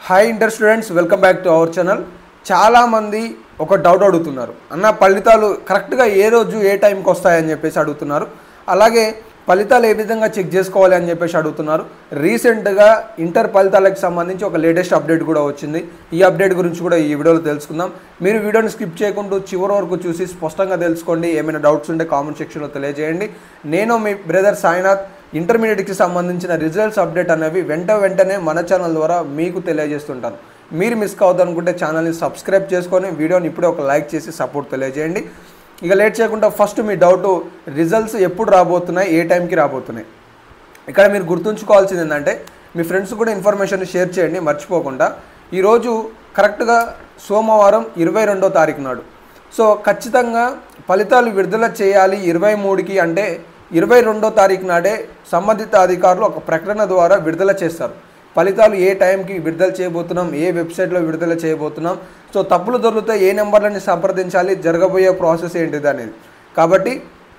hi inter students welcome back to our channel చాలామంది ఒక doubt అడుగుతున్నారు అన్న ఫలితాలు కరెక్ట్గా ఏ రోజు ఏ టైంకి వస్తాయని చెప్పేసి అడుగుతున్నారు అలాగే ఫలితాలు ఏ విధంగా చెక్ చేసుకోవాలి అని చెప్పేసి అడుగుతున్నారు రీసెంట్గా ఇంటర్ ఫలితాలకు సంబంధించి ఒక లేటెస్ట్ అప్డేట్ కూడా వచ్చింది ఈ అప్డేట్ గురించి కూడా ఈ వీడియోలో తెలుసుకుందాం మీరు వీడియోని స్కిప్ చేయకుండా చివరి వరకు చూసి స్పష్టంగా తెలుసుకోండి ఏమైనా డౌట్స్ ఉంటే కామెంట్ సెక్షన్లో తెలియజేయండి నేను మీ బ్రదర్ సాయినాథ్ ఇంటర్మీడియట్కి సంబంధించిన రిజల్ట్స్ అప్డేట్ అనేవి వెంట వెంటనే మన ఛానల్ ద్వారా మీకు తెలియజేస్తుంటాను మీరు మిస్ కావద్దనుకుంటే ఛానల్ని సబ్స్క్రైబ్ చేసుకొని వీడియోని ఇప్పుడే ఒక లైక్ చేసి సపోర్ట్ తెలియజేయండి ఇక లేట్ చేయకుండా ఫస్ట్ మీ డౌట్ రిజల్ట్స్ ఎప్పుడు రాబోతున్నాయి ఏ టైంకి రాబోతున్నాయి ఇక్కడ మీరు గుర్తుంచుకోవాల్సింది ఏంటంటే మీ ఫ్రెండ్స్ కూడా ఇన్ఫర్మేషన్ షేర్ చేయండి మర్చిపోకుండా ఈరోజు కరెక్ట్గా సోమవారం ఇరవై రెండో తారీఖు నాడు సో ఖచ్చితంగా ఫలితాలు విడుదల చేయాలి ఇరవై మూడుకి అంటే ఇరవై రెండో తారీఖు నాడే సంబంధిత అధికారులు ఒక ప్రకటన ద్వారా విడుదల చేస్తారు ఫలితాలు ఏ టైంకి విడుదల చేయబోతున్నాం ఏ వెబ్సైట్లో విడుదల చేయబోతున్నాం సో తప్పులు దొరికితే ఏ నెంబర్లని సంప్రదించాలి జరగబోయే ప్రాసెస్ ఏంటిది అనేది కాబట్టి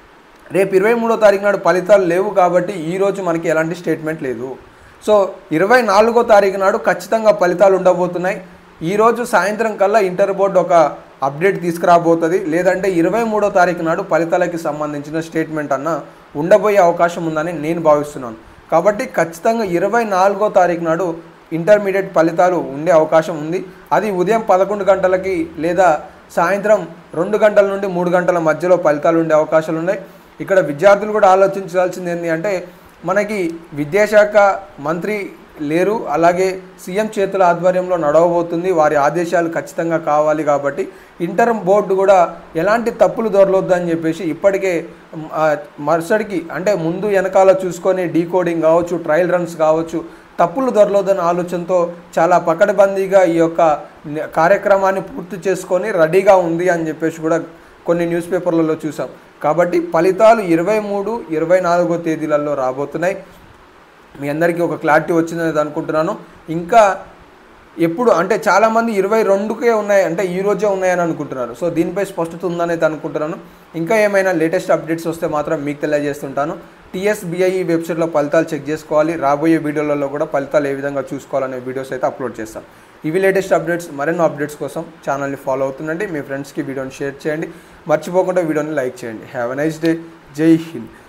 రేపు ఇరవై మూడో తారీఖు నాడు ఫలితాలు లేవు కాబట్టి ఈరోజు మనకి ఎలాంటి స్టేట్మెంట్ లేదు సో ఇరవై నాలుగో తారీఖు నాడు ఖచ్చితంగా ఫలితాలు ఉండబోతున్నాయి ఈరోజు సాయంత్రం కల్లా ఇంటర్ బోర్డు ఒక అప్డేట్ తీసుకురాబోతుంది లేదంటే ఇరవై మూడో తారీఖు నాడు ఫలితాలకి సంబంధించిన స్టేట్మెంట్ అన్న ఉండబోయే అవకాశం ఉందని నేను భావిస్తున్నాను కాబట్టి ఖచ్చితంగా ఇరవై నాలుగో తారీఖు నాడు ఇంటర్మీడియట్ ఫలితాలు ఉండే అవకాశం ఉంది అది ఉదయం పదకొండు గంటలకి లేదా సాయంత్రం రెండు గంటల నుండి మూడు గంటల మధ్యలో ఫలితాలు ఉండే అవకాశాలు ఉన్నాయి ఇక్కడ విద్యార్థులు కూడా ఆలోచించాల్సింది ఏంటి అంటే మనకి విద్యాశాఖ మంత్రి లేరు అలాగే సీఎం చేతుల ఆధ్వర్యంలో నడవబోతుంది వారి ఆదేశాలు ఖచ్చితంగా కావాలి కాబట్టి ఇంటర్ బోర్డు కూడా ఎలాంటి తప్పులు దొరలొద్దు అని చెప్పేసి ఇప్పటికే మ్, ఆ, మరుసటికి అంటే ముందు వెనకాల చూసుకొని డీకోడింగ్ కావచ్చు ట్రయల్ రన్స్ కావచ్చు తప్పులు దొరలొద్దన్న ఆలోచనతో చాలా పకడ్బందీగా ఈ యొక్క ని- కార్యక్రమాన్ని పూర్తి చేసుకొని రెడీగా ఉంది అని చెప్పేసి కూడా కొన్ని న్యూస్ పేపర్లలో చూసాం కాబట్టి ఫలితాలు ఇరవై మూడు ఇరవై నాలుగో తేదీలలో రాబోతున్నాయి మీ అందరికీ ఒక క్లారిటీ వచ్చిందని అనుకుంటున్నాను ఇంకా ఎప్పుడు అంటే చాలామంది ఇరవై రెండుకే ఉన్నాయి అంటే ఈ రోజే ఉన్నాయని అనుకుంటున్నారు సో దీనిపై స్పష్టత ఉందని అయితే అనుకుంటున్నాను ఇంకా ఏమైనా లేటెస్ట్ అప్డేట్స్ వస్తే మాత్రం మీకు తెలియజేస్తుంటాను టీఎస్బిఐ వెబ్సైట్లో ఫలితాలు చెక్ చేసుకోవాలి రాబోయే వీడియోలలో కూడా ఫలితాలు ఏ విధంగా చూసుకోవాలనే వీడియోస్ అయితే అప్లోడ్ చేస్తాం ఇవి లేటెస్ట్ అప్డేట్స్ మరెన్నో అప్డేట్స్ కోసం ఛానల్ని ఫాలో అవుతుండండి మీ ఫ్రెండ్స్కి వీడియోని షేర్ చేయండి మర్చిపోకుండా వీడియోని లైక్ చేయండి హ్యావ్ ఎ నైస్ డే జై హింద్